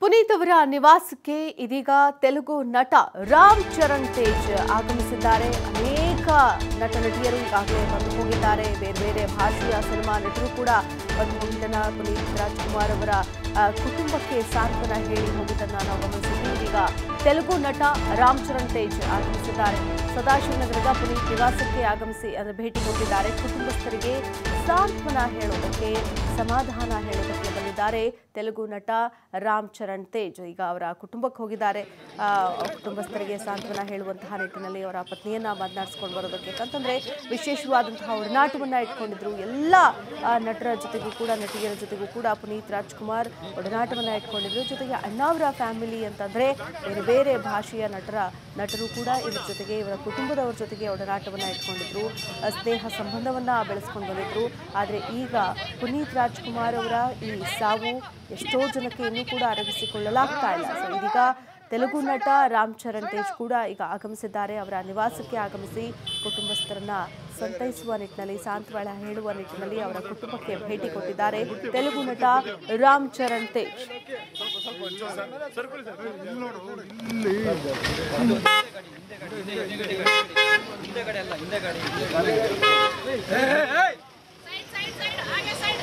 ಪುನೀತ್ ಅವರ ನಿವಾಸಕ್ಕೆ ಇದೀಗ ತೆಲುಗು ನಟ ರಾಮ್ ಚರಣ್ ತೇಜ್ ಆಗಮಿಸಿದ್ದಾರೆ ಅನೇಕ ನಟ ನಟಿಯರು ಈಗಾಗಲೇ ಬಂದು ಹೋಗಿದ್ದಾರೆ ಬೇರೆ ಬೇರೆ ಭಾಷೆಯ ಸಿನಿಮಾ ನಟರು ಕೂಡ ಬಂದು ಹೋಗಿದ್ದನ್ನ ಪುನೀತ್ ರಾಜ್ಕುಮಾರ್ ಅವರ ಆ, ಕುಟುಂಬಕ್ಕೆ ಸಾಂತ್ವನ ಹೇಳಿ ಹೋಗಿದ್ದನ್ನ ನಾವು ಗಮನಿಸಿದ್ವಿ ಇದೀಗ ತೆಲುಗು ನಟ ರಾಮ್ ಚರಣ್ ತೇಜ್ ಆಗಮಿಸಿದ್ದಾರೆ ಸದಾಶಿವನಗರದ ಪುನೀತ್ ನಿವಾಸಕ್ಕೆ ಆಗಮಿಸಿ ಅಂದರೆ ಭೇಟಿ ಕೊಟ್ಟಿದ್ದಾರೆ ಕುಟುಂಬಸ್ಥರಿಗೆ ಸಾಂತ್ವನ ಹೇಳೋದಕ್ಕೆ ಸಮಾಧಾನ ಹೇಳೋದಕ್ಕೆ ಬಂದಿದ್ದಾರೆ ತೆಲುಗು ನಟ ರಾಮ್ ಚರಣ್ ತೇಜ್ ಈಗ ಅವರ ಕುಟುಂಬಕ್ಕೆ ಹೋಗಿದ್ದಾರೆ ಆ, ಕುಟುಂಬಸ್ಥರಿಗೆ ಸಾಂತ್ವನ ಹೇಳುವಂತಹ ನಿಟ್ಟಿನಲ್ಲಿ ಅವರ ಪತ್ನಿಯನ್ನ ಮಾತನಾಡಿಸ್ಕೊಂಡು ಬರೋದಕ್ಕೆ ಯಾಕಂತಂದ್ರೆ ವಿಶೇಷವಾದಂತಹ ಒಡನಾಟವನ್ನ ಇಟ್ಕೊಂಡಿದ್ರು ಎಲ್ಲ ಆ, ನಟರ ಜೊತೆಗೂ ಕೂಡ ನಟಿಯರ ಜೊತೆಗೂ ಕೂಡ ಪುನೀತ್ ರಾಜ್ಕುಮಾರ್ ಒಡನಾಟವನ್ನ ಇಟ್ಕೊಂಡಿದ್ರು ಜೊತೆಗೆ ಅಣ್ಣಾವರ ಫ್ಯಾಮಿಲಿ ಅಂತಂದ್ರೆ ಬೇರೆ ಬೇರೆ ಭಾಷೆಯ ನಟರ ನಟರು ಕೂಡ ಇವ್ರ ಜೊತೆಗೆ ಇವರ ಕುಟುಂಬದವರ ಜೊತೆಗೆ ಒಡನಾಟವನ್ನ ಇಟ್ಕೊಂಡಿದ್ರು ಆ, ಸ್ನೇಹ ಸಂಬಂಧವನ್ನ ಬೆಳೆಸ್ಕೊಂಡು ಬಂದಿದ್ರು ಆದರೆ ಈಗ ಪುನೀತ್ ರಾಜ್ಕುಮಾರ್ ಅವರ ಈ ಸಾವು ಎಷ್ಟೋ ಜನಕ್ಕೆ ಇನ್ನೂ ಕೂಡ ಅರಗಿಸಿಕೊಳ್ಳಲಾಗ್ತಾ ಇಲ್ಲ ಸೊ ಇದೀಗ ತೆಲುಗು ನಟ ರಾಮ್ ಚರಣ್ ತೇಜ್ ಕೂಡ ಈಗ ಆಗಮಿಸಿದ್ದಾರೆ ಅವರ ನಿವಾಸಕ್ಕೆ ಆಗಮಿಸಿ ಕುಟುಂಬಸ್ಥರನ್ನ ಸಂತೈಸುವ ನಿಟ್ಟಿನಲ್ಲಿ ಸಾಂತ್ವನ ಹೇಳುವ ನಿಟ್ಟಿನಲ್ಲಿ ಅವರ ಕುಟುಂಬಕ್ಕೆ ಭೇಟಿ ಕೊಟ್ಟಿದ್ದಾರೆ ತೆಲುಗು ನಟ Ram Charan Tej side side side ಹಾಗೆ ಸೈಡ್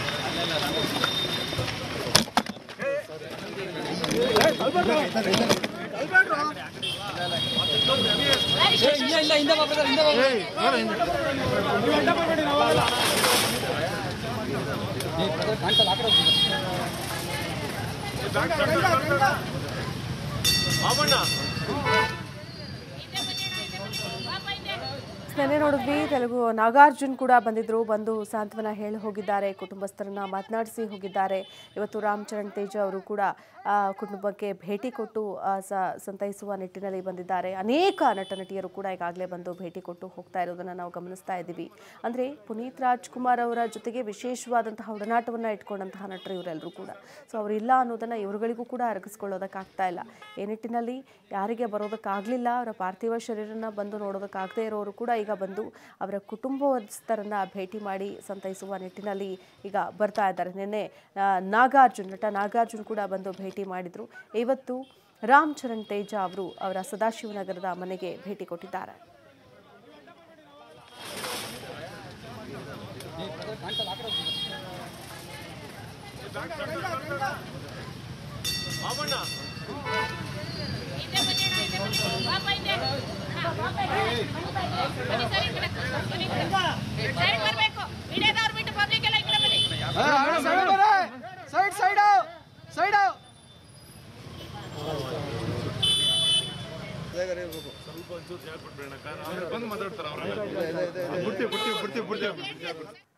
ನೆನ್ನೆ ನೋಡಿದ್ವಿ ತೆಲುಗು ನಾಗಾರ್ಜುನ್ ಕೂಡ ಬಂದಿದ್ರು ಬಂದು ಸಾಂತ್ವನ ಹೇಳಿ ಹೋಗಿದ್ದಾರೆ ಕುಟುಂಬಸ್ಥರನ್ನ ಮಾತನಾಡಿಸಿ ಹೋಗಿದ್ದಾರೆ ಇವತ್ತು ರಾಮ್ ಚರಣ್ ತೇಜ್ ಅವರು ಕೂಡ ಆ, ಕುಟುಂಬಕ್ಕೆ ಭೇಟಿ ಕೊಟ್ಟು ಆ, ಸ- ಸಂತೈಸುವ ನಿಟ್ಟಿನಲ್ಲಿ ಬಂದಿದ್ದಾರೆ ಅನೇಕ ನಟ ನಟಿಯರು ಕೂಡ ಈಗಾಗಲೇ ಬಂದು ಭೇಟಿ ಕೊಟ್ಟು ಹೋಗ್ತಾ ಇರೋದನ್ನ ನಾವು ಗಮನಿಸ್ತಾ ಇದ್ದೀವಿ ಅಂದ್ರೆ ಪುನೀತ್ ರಾಜ್ಕುಮಾರ್ ಅವರ ಜೊತೆಗೆ ವಿಶೇಷವಾದಂತಹ ಒಡನಾಟವನ್ನ ಇಟ್ಕೊಂಡಂತಹ ನಟರು ಇವರೆಲ್ಲರೂ ಕೂಡ ಸೊ ಅವರಿಲ್ಲ ಅನ್ನೋದನ್ನ ಇವರುಗಳಿಗೂ ಕೂಡ ಅರಗಿಸ್ಕೊಳ್ಳೋದಕ್ಕಾಗ್ತಾ ಇಲ್ಲ ಈ ನಿಟ್ಟಿನಲ್ಲಿ ಯಾರಿಗೆ ಬರೋದಕ್ಕಾಗಲಿಲ್ಲ ಅವರ ಪಾರ್ಥಿವ ಶರೀರನ ಬಂದು ನೋಡೋದಕ್ಕಾಗದೇ ಇರೋರು ಕೂಡ ಈಗ ಬಂದು ಅವರ ಕುಟುಂಬಸ್ಥರನ್ನ ಭೇಟಿ ಮಾಡಿ ಸಂತೈಸುವ ನಿಟ್ಟಿನಲ್ಲಿ ಈಗ ಬರ್ತಾ ಇದ್ದಾರೆ ನಿನ್ನೆ ಆ, ನಾಗಾರ್ಜುನ್ ನಟ ನಾಗಾರ್ಜುನ್ ಕೂಡ ಬಂದು ಭೇಟಿ ಮಾಡಿದ್ರು ಇವತ್ತು ರಾಮ್ ಚರಣ್ ತೇಜ ಅವರು ಅವರ ಸದಾಶಿವನಗರದ ಮನೆಗೆ ಭೇಟಿ ಕೊಟ್ಟಿದ್ದಾರೆ ಹಿಂದೆ ಬನ್ನಿ ಅಣ್ಣ, ಹಿಂದೆ ಬನ್ನಿ. ಪಾಪ ಹಿಂದೆ. ಅಣ್ಣ, ಪಾಪ ಹಿಂದೆ. ಬನ್ನಿ ಸರ್, ಈ ಕಡೆ. ಬನ್ನಿ ಈ ಕಡೆ. ಸೈಡ್ ಬರ್ಬೇಕು ಮೀಡಿಯಾದವ್ರು ಬಿಟ್ಟು ಪಬ್ಲಿಕ್ ಎಲ್ಲ ಈ ಕಡೆ ಬನ್ನಿ ಸೈಡ್ ಸೈಡ್ ಸೈಡ್ ಬಂದು ಮಾತಾಡ್ತಾರೆ ಅವ್ರ ಬಿಡ್ತೀವಿ ಬಿಡ್ತೀವಿ ಬಿಡ್ತೀವಿ ಬಿಡ್ತೀವಿ